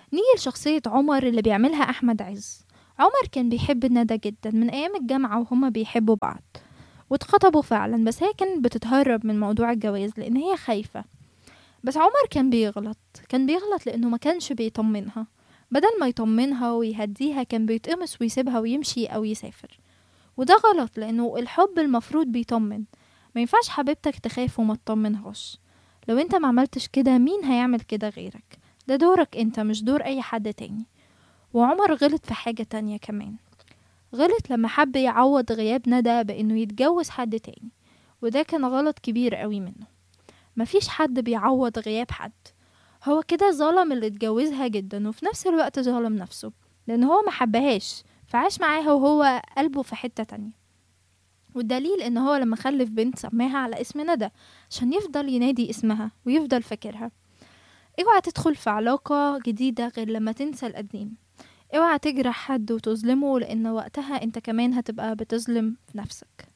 نيجي لشخصية عمر اللي بيعملها أحمد عز عمر كان بيحب ندى جدا من أيام الجامعة وهما بيحبوا بعض واتخطبوا فعلا بس هي كانت بتتهرب من موضوع الجواز لأن هي خايفة بس عمر كان بيغلط كان بيغلط لأنه ما كانش بيطمنها بدل ما يطمنها ويهديها كان بيتقمص ويسيبها ويمشي أو يسافر وده غلط لأنه الحب المفروض بيطمن ما ينفعش حبيبتك تخاف وما تطمنهاش لو انت ما عملتش كده مين هيعمل كده غيرك ده دورك انت مش دور اي حد تاني وعمر غلط في حاجة تانية كمان غلط لما حب يعوض غياب ندى بانه يتجوز حد تاني وده كان غلط كبير قوي منه مفيش حد بيعوض غياب حد هو كده ظلم اللي اتجوزها جدا وفي نفس الوقت ظلم نفسه لان هو ما حبهاش فعاش معاها وهو قلبه في حتة تانية والدليل ان هو لما خلف بنت سماها على اسم ندى عشان يفضل ينادي اسمها ويفضل فاكرها اوعى تدخل في علاقة جديدة غير لما تنسى القديم اوعى تجرح حد وتظلمه لان وقتها انت كمان هتبقى بتظلم نفسك